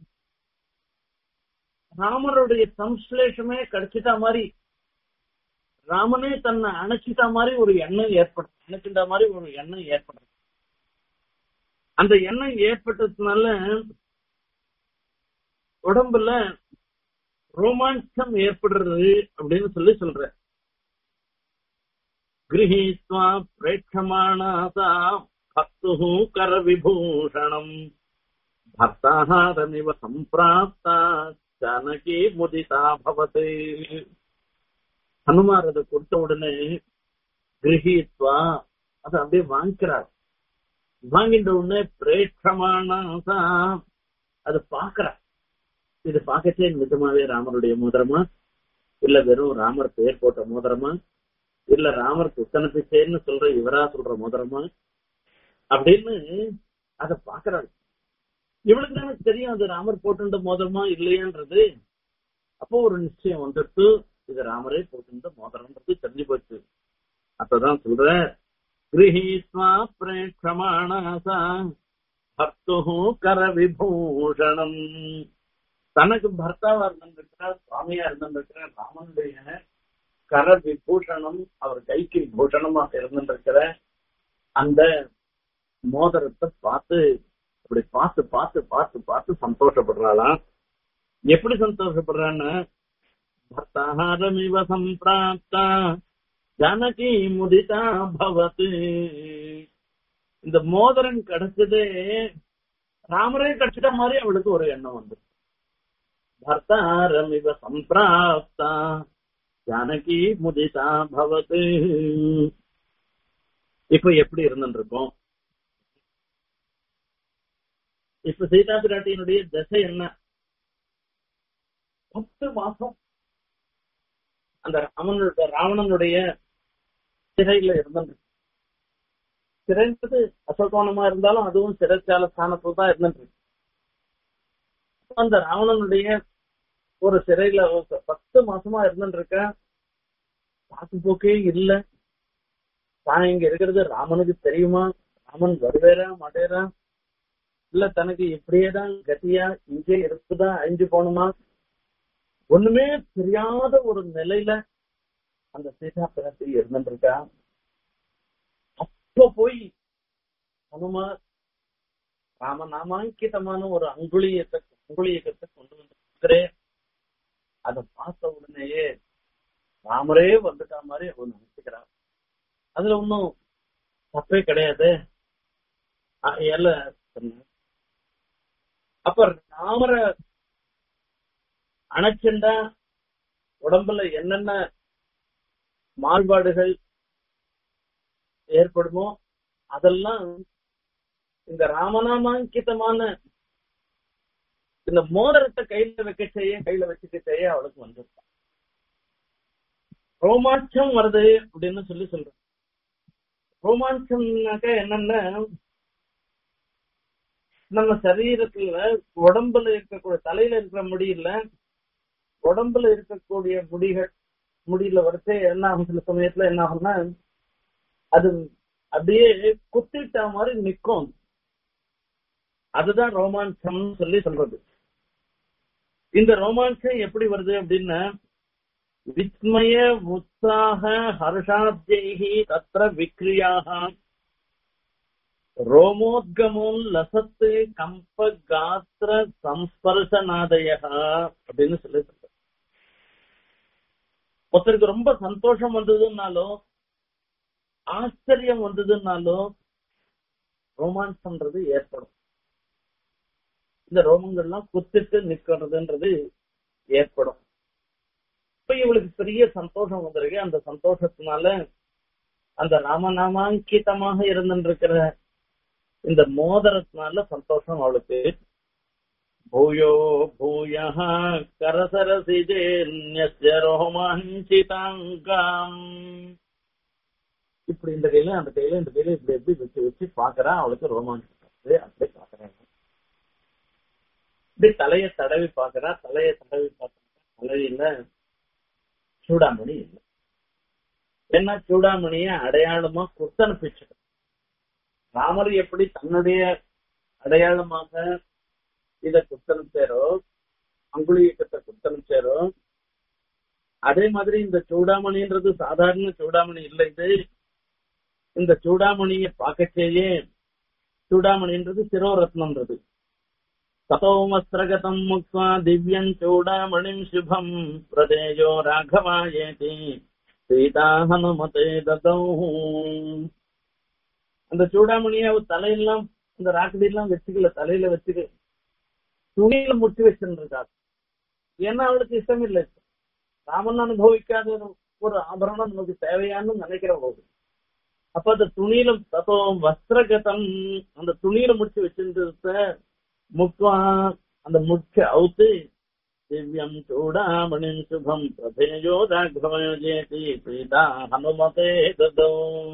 ராமருடைய சம்ஸ்லேஷமே கிடைச்சிட்டா மாதிரி ராமனே தன்னை அணைச்சிட்டா மாதிரி ஒரு எண்ணம் ஏற்படும் அணைச்சிட்டா மாதிரி ஒரு எண்ணம் ஏற்படும் அந்த எண்ணம் ஏற்பட்டதுனால உடம்புல ரோமாஞ்சம் ஏற்படுறது அப்படின்னு சொல்லி சொல்ற கிரகீத்வா பிரேட்சமானாசா பக்து கர விபூஷணம் பர்த்தாஹாரமிவ சம்பிராப்தா ஜானகி முதிதா பவதே ஹனுமார் அதை கொடுத்த உடனே கிரகித்வா அதை அப்படியே வாங்கிக்கிறார் வாங்கிட்ட உடனே பிரேட்சமானாசா அது பாக்குறார் இது பார்க்கச்சே நிஜமாவே ராமருடைய மோதிரமா இல்ல வெறும் ராமர் பெயர் போட்ட மோதிரமா இல்ல ராமர் குத்தன பிச்சைன்னு சொல்ற இவரா சொல்ற மோதிரமா அப்படின்னு அத பாக்குறாரு இவளுக்கு தானே தெரியும் அது ராமர் போட்டுண்ட மோதிரமா இல்லையான்றது அப்போ ஒரு நிச்சயம் வந்துட்டு இது ராமரே போட்டுண்ட மோதிரம்ன்றது தெரிஞ்சு போச்சு அப்பதான் சொல்ற கிரகீஸ்வா பிரேட்சமானசா பக்து கர விபூஷணம் தனக்கு பர்த்தாவா இருந்திருக்கிறார் சுவாமியா இருந்திருக்கிறார் ராமனுடைய கர விபூஷணம் அவர் கைக்கு பூஷணமாக இருந்திருக்கிற அந்த மோதிரத்தை பார்த்து அப்படி பார்த்து பார்த்து பார்த்து பார்த்து சந்தோஷப்படுறாளாம் எப்படி சந்தோஷப்படுறான்னு பர்த்தாஹாரமிவ சம்பிராப்தா ஜானகி முதிதா பவத்து இந்த மோதிரம் கிடைச்சதே ராமரே கிடைச்சிட்ட மாதிரி அவளுக்கு ஒரு எண்ணம் வந்து பர்த்தாரமிவ சம்பிராப்தா ஜானகி முதிதா பவத்து இப்ப எப்படி இருந்துருக்கோம் இப்ப சீதா பிராட்டியினுடைய தசை என்ன பத்து மாசம் அந்த ராமனுடைய ராவணனுடைய சிறையில இருந்தது சிறைன்றது அசோகோணமா இருந்தாலும் அதுவும் சிறைச்சால ஸ்தானத்துல தான் இருந்துட்டு அந்த ராவணனுடைய ஒரு சிறையில ஒரு பத்து மாசமா இருந்துட்டு இருக்க பாக்கு போக்கே இல்ல தான் இங்க இருக்கிறது ராமனுக்கு தெரியுமா ராமன் வருவேரா மாட்டேரா இல்ல தனக்கு இப்படியேதான் கத்தியா இங்கே இருக்குதா அழிஞ்சு போகணுமா ஒண்ணுமே தெரியாத ஒரு நிலையில அந்த சீதா பிராட்டி இருந்துட்டு இருக்கா அப்ப போய் ஹனுமார் ராமநாமாங்கிதமான ஒரு அங்குளியத்தை அங்குளியத்தை கொண்டு வந்திருக்கிறேன் அதை பார்த்த உடனேயே ராமரே வந்துட்டா மாதிரி அவன் நினைச்சுக்கிறான் அதுல ஒன்னும் தப்பே கிடையாது ஆகையால சொன்னேன். அப்ப ராமரை அணைச்சுண்டா உடம்புல என்னென்ன மாறுபாடுகள் ஏற்படுமோ அதெல்லாம் இந்த ராமநாமாங்கிதமான இந்த மோதிரத்தை கையில வைக்க செய்ய கையில வச்சுக்க செய்ய அவளுக்கு வந்துருக்கான் ரோமாஞ்சம் வருது அப்படின்னு சொல்லி சொல்றோம் ரோமாஞ்சம்னாக்க என்னன்னா நம்ம சரீரத்துல உடம்புல இருக்கக்கூடிய தலையில இருக்கிற முடியல உடம்புல இருக்கக்கூடிய முடிகள் முடியல வரைச்சே என்ன ஆகும் சில சமயத்துல என்ன ஆகும்னா அது அப்படியே குத்திட்ட மாதிரி நிக்கும் அதுதான் ரோமாஞ்சம்னு சொல்லி சொல்றது இந்த ரோமாஞ்சம் எப்படி வருது அப்படின்னா விஸ்மய உற்சாக ஹர்ஷாப்ஜைஹி தத்திர விக்ரியாக ரோமோத்கமோன் லசத்து கம்ப காத்திர சம்ஸ்பர்சநாதய அப்படின்னு சொல்லி சொல்ற ஒருத்தருக்கு ரொம்ப சந்தோஷம் வந்ததுன்னாலோ ஆச்சரியம் வந்ததுன்னாலோ ரோமான்ஸ்ன்றது ஏற்படும் இந்த ரோமங்கள்லாம் குத்திட்டு நிக்கிறதுன்றது ஏற்படும் இப்ப இவளுக்கு பெரிய சந்தோஷம் வந்திருக்கு அந்த சந்தோஷத்தினால அந்த ராமநாமாங்கிதமாக இருந்துருக்கிற இந்த மோதிரத்தினால சந்தோஷம் அவளுக்கு பூயோ பூய கரசரசிஜேன்ய ரோமாஞ்சிதாங்காம் இப்படி இந்த கையில அந்த கையில இந்த கையில இப்படி எப்படி வச்சு வச்சு பாக்குறா அவளுக்கு ரோமாஞ்சம் அப்படி பாக்குறாங்க இப்படி தலைய தடவி பாக்குறா தலைய தடவி பாக்குறா தலையில சூடாமணி இல்லை என்ன சூடாமணிய அடையாளமா குத்தனுப்பிச்சு ராமர் எப்படி தன்னுடைய அடையாளமாக இத குத்தனுச்சாரோ அங்குலியக்கத்தை குத்தனுச்சாரோ அதே மாதிரி இந்த சூடாமணின்றது சாதாரண சூடாமணி இல்லை இது இந்த சூடாமணியை பார்க்கச்சேயே சூடாமணின்றது சிரோரத்னம்ன்றது ததோமஸ்திரகதம் முக்வா திவ்யம் சூடாமணிம் சுபம் பிரதேயோ ராகவாயேதி சீதா ஹனுமதே ததௌ அந்த சூடாமணியை அவ தலையெல்லாம் அந்த ராக்கடி எல்லாம் வச்சுக்கல தலையில வச்சுக்க துணியில முட்டி வச்சுருக்காரு ஏன்னா அவளுக்கு இஷ்டம் இல்லை ராமன் அனுபவிக்காத ஒரு ஆபரணம் நமக்கு தேவையான்னு நினைக்கிற போது அப்ப அந்த துணியில தத்தோ வஸ்திரகதம் அந்த துணியில முடிச்சு வச்சிருந்தத முக்வா அந்த முட்ச அவுத்து திவ்யம் சூடாமணிம் சுபம் பிரபேயோ ராഘവயோஜேதி சீதா ஹனுமதே ததோ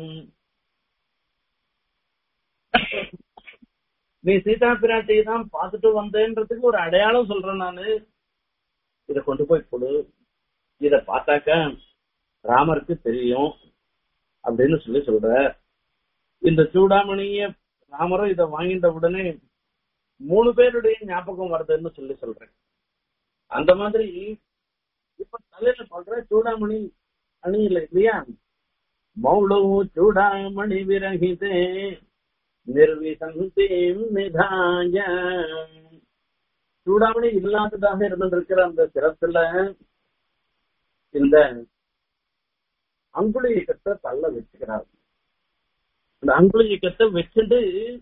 நீ சீதா பிராட்டியை தான் பார்த்துட்டு வந்தேன்றதுக்கு ஒரு அடையாளம் சொல்றேன் நானு இத கொண்டு போய் கொடு இத பார்த்தாக்க ராமருக்கு தெரியும் அப்படின்னு சொல்லி சொல்ற இந்த சூடாமணிய ராமரும் இத வாங்கிட்ட உடனே மூணு பேருடைய ஞாபகம் வருதுன்னு சொல்லி சொல்றேன் அந்த மாதிரி இப்ப தலையில பண்ற சூடாமணி அணி இல்லை இல்லையா மௌளோ சூடாமணி விரகிதே நிர்விசந்தீம் நிதாய சூடாமணி இல்லாததாக இருந்திருக்கிற அந்த சிரத்துல இந்த அங்குளி இயக்கத்தை தள்ள வச்சுக்கிறார் அந்த அங்குளி இயக்கத்தை வச்சுட்டு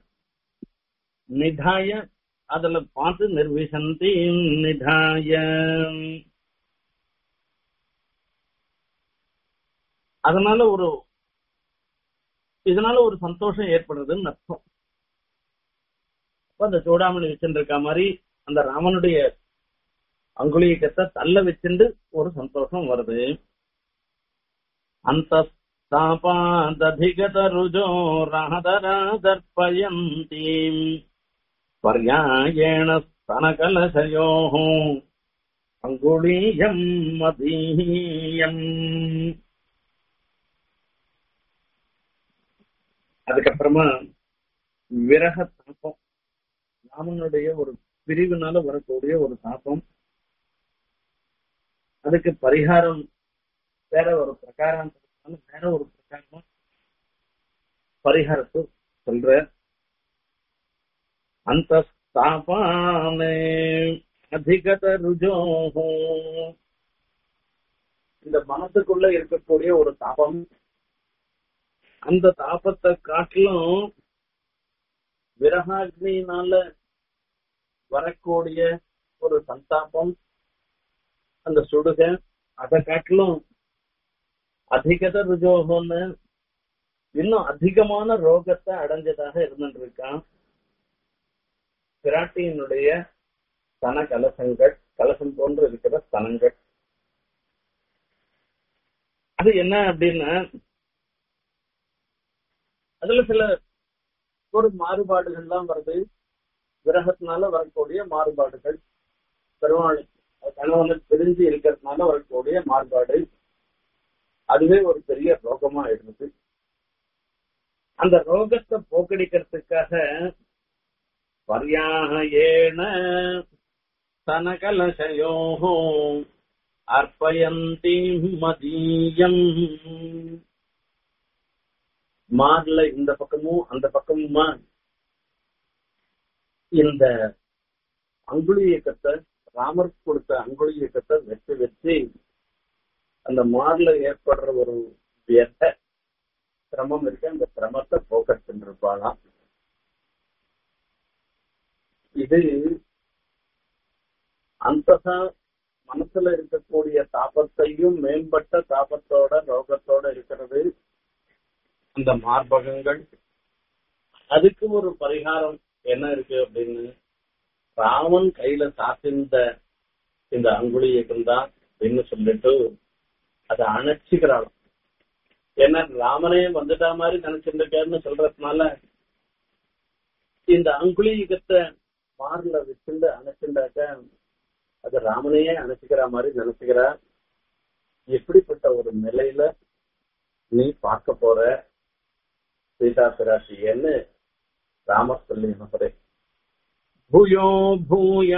நிதாய அதுல பார்த்து நிர்விசந்தி நிதாய அதனால ஒரு இதனால ஒரு சந்தோஷம் ஏற்படுறதுன்னு அர்த்தம் அந்த சூடாமணி வச்சுருக்க மாதிரி அந்த ராமனுடைய அங்குலியக்கத்தை தள்ள வச்சுண்டு ஒரு சந்தோஷம் வருது அந்த தாபாததிகத ருஜோ ராதராதர்ப்பயந்தி பர்யாயேண ஸ்தனகலசயோ அங்குளீயம் மதீயம் அதுக்கப்புறமா விரக தாப்பம் ராமனுடைய ஒரு பிரிவினால வரக்கூடிய ஒரு தாப்பம் அதுக்கு பரிகாரம் வேற ஒரு பிரகாரம் வேற ஒரு பிரகாரமா பரிகாரத்தை சொல்ற அந்த ஸ்தாபானே அதிகத ருஜோஹோ இந்த மனசுக்குள்ள இருக்கக்கூடிய ஒரு தாபம் அந்த தாபத்தை காட்டிலும் விரகாக்னியினால வரக்கூடிய ஒரு சந்தாபம் அந்த சுடுக அதை காட்டிலும் அதிகத ருஜோகம்னு இன்னும் அதிகமான ரோகத்தை அடைஞ்சதாக இருந்துட்டு இருக்கான் பிராட்டியினுடைய ஸ்தன கலசங்கள் கலசம் போன்று இருக்கிற ஸ்தனங்கள் அது என்ன அப்படின்னா அதுல சில ஒரு மாறுபாடுகள்லாம் வருது விரகத்தினால வரக்கூடிய மாறுபாடுகள் பெருமாள் கணவனை பிரிஞ்சு இருக்கிறதுனால வரக்கூடிய மாறுபாடு அதுவே ஒரு பெரிய ரோகமா இருந்தது அந்த ரோகத்தை போக்கடிக்கிறதுக்காக பரியாக ஏன தனகலசயோ அர்ப்பயந்தி மதியம் மார்ல இந்த பக்கமும் அந்த பக்கமுமா இந்த அங்குழி இயக்கத்தை ராமர் கொடுத்த அங்குழி இயக்கத்தை வச்சு வச்சு அந்த மார்ல ஏற்படுற ஒரு வியத்த சிரமம் இருக்கு அந்த சிரமத்தை போக்கடிச்சுட்டு இருப்பாளாம் இது அந்த மனசுல இருக்கக்கூடிய தாபத்தையும் மேம்பட்ட தாபத்தோட ரோகத்தோட இருக்கிறது அந்த மார்பகங்கள் அதுக்கு ஒரு பரிகாரம் என்ன இருக்கு அப்படின்னு ராமன் கையில சாத்திந்த இந்த அங்குழி தான் அப்படின்னு சொல்லிட்டு அதை அணைச்சிக்கிறாளாம் ஏன்னா ராமனே வந்துட்டா மாதிரி நினைச்சிருக்காருன்னு சொல்றதுனால இந்த அங்குலீகத்தை மார்ல வச்சுண்டு அணைச்சுண்டாக்க அது ராமனையே அணைச்சிக்கிற மாதிரி நினைச்சுக்கிறா எப்படிப்பட்ட ஒரு நிலையில நீ பார்க்க போற சீதா பிராட்டியன்னு ராமர் சொல்லி அனுப்புறேன் பூயோ பூய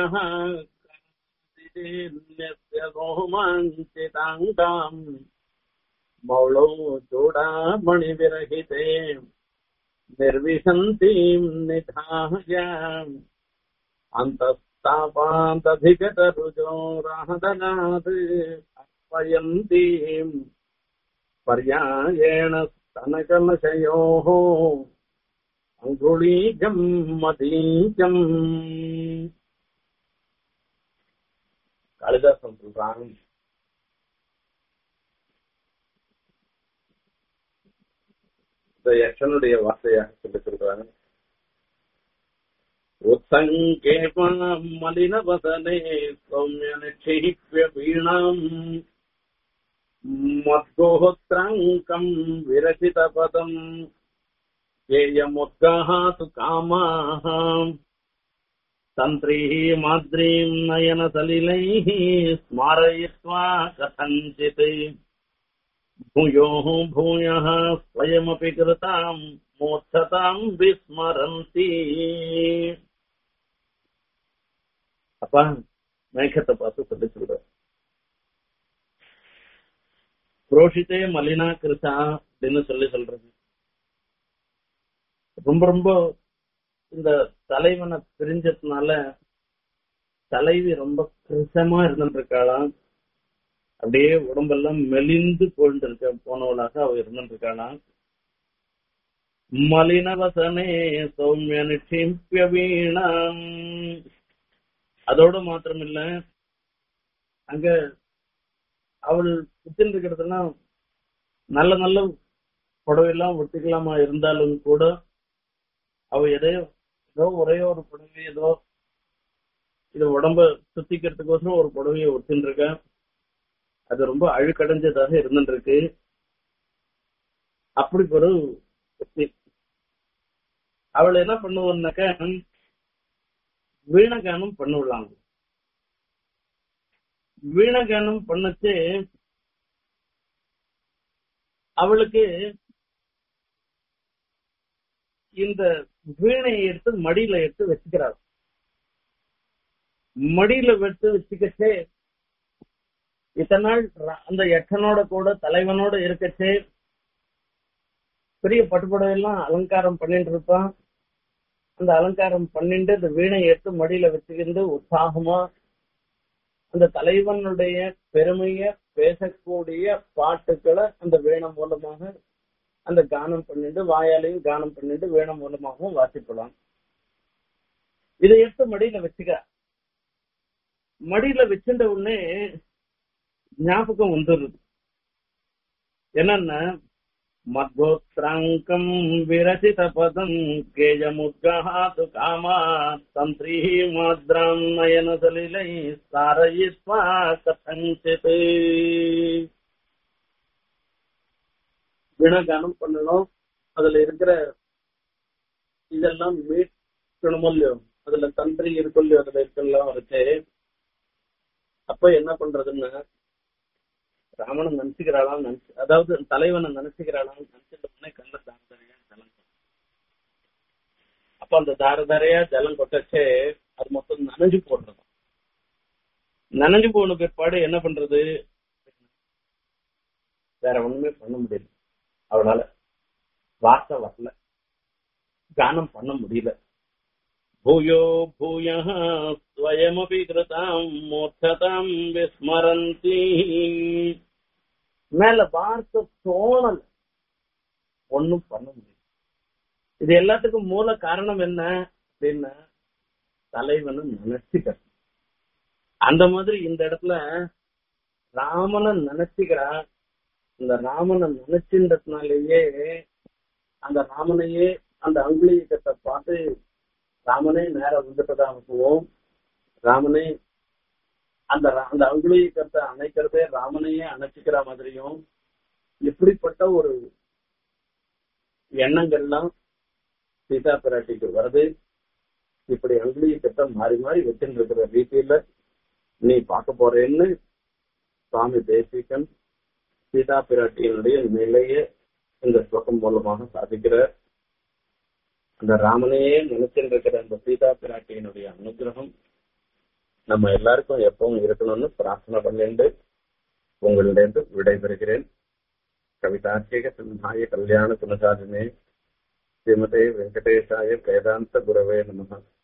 ரோமாஞ்சிதாங்காம் மௌளோ चूडामणिविरहिते निर्विशन्तीम् निधाय अन्तस्तापान्तधिगतरुजो राहदनात् अर्पयन्तीम् पर्यायेण स्तनकलशयोः अङ्गुलीजम् मदीजम् காளிதாசன் சொல்றான் இந்த யக்ஷனுடைய வார்த்தையாக சொல்லி சொல்றாங்க உத்சங்கேபாம் மலினவசனே சௌமிய நிக்ஷிப்ய வீணாம் மத்கோஹோத்ராங்கம் விரசித பதம் ஏயமுத்காஹாது காமாः तन्त्रीः माद्रीम् नयनसलिलैः स्मारयित्वा कथञ्चित् भूयोः भूयः स्वयमपि कृताम् मोक्षताम् विस्मरन्ति அப்பா மேகத்தை பார்த்து சொல்லி சொல்ற புரோஷித்தே மலினா கிருஷா அப்படின்னு சொல்லி சொல்றது ரொம்ப ரொம்ப இந்த தலைவனை பிரிஞ்சதுனால தலைவி ரொம்ப கிருஷமா இருந்துட்டு இருக்காளாம் அப்படியே உடம்பெல்லாம் மெலிந்து போயிட்டு இருக்க போனவளாக அவ இருந்துட்டு இருக்காளாம் மலினவசனே சௌமிய நிட்சிம்பிய வீணாம் அதோட மாத்திரம் இல்ல அங்க அவள் சுத்தின்னு இருக்கிறதெல்லாம் நல்ல நல்ல புடவையெல்லாம் ஒட்டிக்கலாமா இருந்தாலும் கூட அவ எதையோ ஏதோ ஒரே ஒரு புடவை ஏதோ இது உடம்ப சுத்திக்கிறதுக்கோசரம் ஒரு புடவையை ஒட்டின்னு இருக்க அது ரொம்ப அழுக்கடைஞ்சதாக இருந்துட்டு இருக்கு அப்படி ஒரு ஒத்தி அவள் என்ன பண்ணுவோம்னாக்க வீணகானம் பண்ணுவிடலாம் வீணகானம் பண்ணச்சு அவளுக்கு இந்த வீணையை எடுத்து மடியில எடுத்து வச்சுக்கிறாள் மடியில எடுத்து வச்சுக்கச்சே இத்தனை நாள் அந்த எட்டனோட கூட தலைவனோட இருக்கச்சே பெரிய பட்டுப்புடவையெல்லாம் அலங்காரம் பண்ணிட்டு இருப்பான் அந்த அலங்காரம் பண்ணிட்டு அந்த வீணையை எடுத்து மடியில வச்சுக்கிட்டு உற்சாகமா அந்த தலைவனுடைய பெருமைய பேசக்கூடிய பாட்டுக்களை அந்த வீணை மூலமாக அந்த கானம் பண்ணிட்டு வாயாலையும் கானம் பண்ணிட்டு வீணை மூலமாகவும் வாசிக்கலாம் இதை எடுத்து மடியில வச்சுக்க மடியில வச்சுட்ட உடனே ஞாபகம் வந்துருது என்னன்னா மத்வோத்ராங்கம் விரசித பதம் கேஜமுத்காத்து காமா தந்திரி மாத்ராம் நயன சலிலை சாரயித்வா கதஞ்சித் வீணாகானம் பண்ணணும் அதுல இருக்கிற இதெல்லாம் மீட்கணுமோ இல்லையோ அதுல தந்திரி இருக்கும் இல்லையோ அதுல இருக்கலாம் இருக்கு அப்ப என்ன பண்றதுன்னா ராமனை நினைச்சுக்கிறாளாம் நினைச்சு அதாவது தலைவனை நினைச்சுக்கிறாளாம் நினைச்சிட்ட உடனே கண்ட தாரதாரையா ஜலம் கொட்டும். அப்ப அந்த தாரதாரையா ஜலம் கொட்டச்சே அது மொத்தம் நனைஞ்சு போடுறது நனைஞ்சு போன பிற்பாடு என்ன பண்றது வேற ஒண்ணுமே பண்ண முடியல அவளால வார்த்தை வரல கானம் பண்ண முடியல பூயோ பூய ஸ்வயமபி கிருதாம் மூர்த்ததாம் விஸ்மரந்தி மேல வார்த்தை தோணல ஒண்ணும் பண்ண முடியல இது எல்லாத்துக்கும் மூல காரணம் என்ன அப்படின்னா தலைவனை நினைச்சுக்க அந்த மாதிரி இந்த இடத்துல ராமனை நினைச்சுக்கிறான் இந்த ராமனை நினைச்சுன்றதுனாலேயே அந்த ராமனையே அந்த அங்குலியக்கத்தை பார்த்து ராமனே நேர வந்துட்டதாகவும் ராமனே அந்த ரா- அந்த அங்குலியக்கத்தை அணைக்கிறதே ராமனையே அணைச்சிக்கிற மாதிரியும் இப்படிப்பட்ட ஒரு எண்ணங்கள்லாம் சீதா பிராட்டிக்கு வருது இப்படி அங்குலியக்கத்தை மாறி மாறி வச்சுட்டு இருக்கிற ரீதியில நீ பார்க்க போறேன்னு சுவாமி தேசிகன் சீதா பிராட்டியினுடைய நிலையை இந்த ஸ்லோகம் மூலமாக சாதிக்கிறார் அந்த ராமனையே நினைச்சிட்டு இருக்கிற அந்த சீதா பிராட்டியினுடைய அனுகிரகம் நம்ம எல்லாருக்கும் எப்பவும் இருக்கணும்னு பிரார்த்தனை பண்ணிட்டு உங்களிடம் விடைபெறுகிறேன் கவிதார்க்கிக சிம்ஹாய கல்யாண குணசாலினே ஸ்ரீமதே வெங்கடேஷாய வேதாந்த குரவே நமः